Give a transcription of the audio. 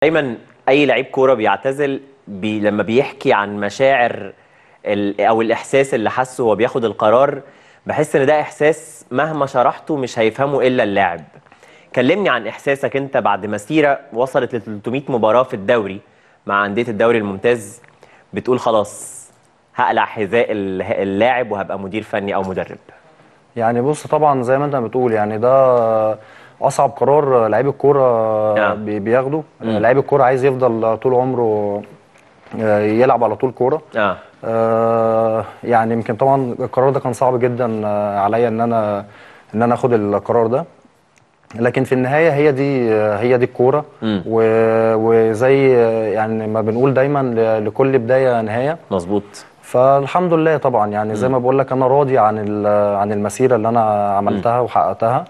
دايما اي لعيب كوره بيعتزل بي لما بيحكي عن مشاعر ال او الاحساس اللي حسه وهو بياخد القرار بحس ان ده احساس مهما شرحته مش هيفهمه الا اللاعب كلمني عن احساسك انت بعد مسيره وصلت ل 300 مباراه في الدوري مع انديه الدوري الممتاز بتقول خلاص هقلع حذاء ال- اللاعب وهبقى مدير فني او مدرب يعني بص طبعا زي ما انت بتقول يعني ده اصعب قرار لعيب الكوره نعم. بي- بياخده لعيب الكوره عايز يفضل طول عمره آه، يلعب على طول كوره اه آه، يعني يمكن طبعا القرار ده كان صعب جدا آه، عليا ان انا ان انا اخد القرار ده لكن في النهايه هي دي آه، هي دي الكوره مم. و- وزي آه، يعني ما بنقول دايما ل- لكل بدايه نهايه مظبوط فالحمد لله طبعا يعني زي ما بقول لك انا راضي عن ال- عن المسيره اللي انا عملتها وحققتها